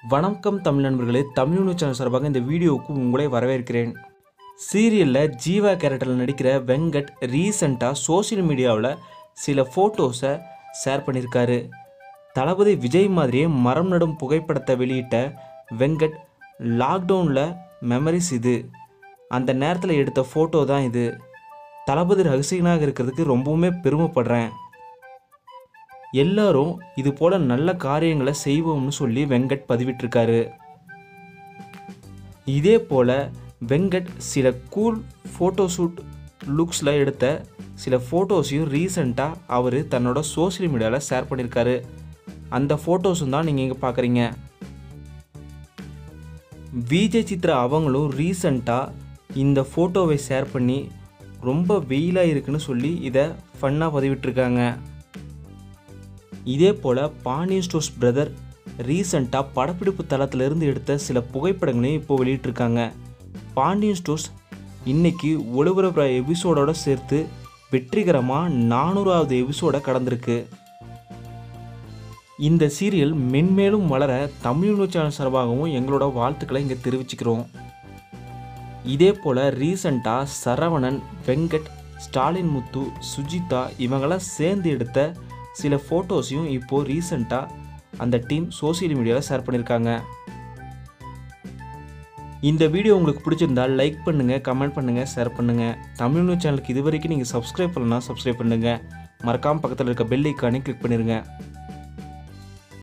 வணக்கம் தமிழ் நண்பர்களே Tamil news channel சார்பாக இந்த வீடியோவுக்கு உங்களை வரவேற்கிறேன் சீரியலில் ஜீவா கேரக்டரில் நடிக்கிற வெங்கட் ரீசண்டாக சோஷியல் மீடியாவில் சில ஃபோட்டோஸை ஷேர் பண்ணியிருக்காரு தளபதி விஜய் மாதிரியே மரம் நடும் புகைப்படத்தை வெளியிட்ட வெங்கட் லாக்டவுனில் மெமரிஸ் இது அந்த நேரத்தில் எடுத்த ஃபோட்டோ தான் இது தளபதி ரகசியனாக இருக்கிறதுக்கு ரொம்பவுமே பெருமைப்படுறேன் எல்லாரும் இது போல நல்ல காரியங்களை செய்வோம்னு சொல்லி வெங்கட் பதிவிட்டிருக்காரு இதே போல வெங்கட் சில கூல் ஃபோட்டோஷூட் லுக்ஸில் எடுத்த சில ஃபோட்டோஸையும் ரீசண்டாக அவர் தன்னோட சோஷியல் மீடியாவில் ஷேர் பண்ணியிருக்காரு அந்த ஃபோட்டோஸும் தான் நீங்கள் இங்கே பார்க்குறீங்க விஜய் சித்ரா அவங்களும் ரீசண்டாக இந்த ஃபோட்டோவை ஷேர் பண்ணி ரொம்ப வெயிலாக இருக்குன்னு சொல்லி இதை ஃபன்னாக பதிவிட்டிருக்காங்க இதே போல் பாண்டியன் ஸ்டோர்ஸ் பிரதர் ரீசண்டாக படப்பிடிப்பு தளத்திலிருந்து எடுத்த சில புகைப்படங்களையும் இப்போ வெளியிட்டிருக்காங்க பாண்டியன் ஸ்டோர்ஸ் இன்னைக்கு ஒளிபரப்புற எபிசோடோட சேர்த்து வெற்றிகரமாக நானூறாவது எபிசோட கடந்திருக்கு இந்த சீரியல் மென்மேலும் வளர தமிழ் நியூஸ் சேனல் சார்பாகவும் எங்களோட வாழ்த்துக்களை இங்கே தெரிவிச்சுக்கிறோம் இதே போல் ரீசண்டாக சரவணன் வெங்கட் ஸ்டாலின் முத்து சுஜிதா இவங்கெல்லாம் சேர்ந்து எடுத்த சில ஃபோட்டோஸையும் இப்போது ரீசண்டாக அந்த டீம் சோஷியல் மீடியாவில் ஷேர் பண்ணியிருக்காங்க இந்த வீடியோ உங்களுக்கு பிடிச்சிருந்தால் லைக் பண்ணுங்கள் கமெண்ட் பண்ணுங்கள் ஷேர் பண்ணுங்கள் தமிழ் நியூஸ் சேனலுக்கு இது வரைக்கும் நீங்கள் சப்ஸ்கிரைப் பண்ணலன்னா சப்ஸ்கிரைப் பண்ணுங்கள் மறக்காமல் பக்கத்தில் இருக்க பெல் ஐக்கானே கிளிக் பண்ணிடுங்க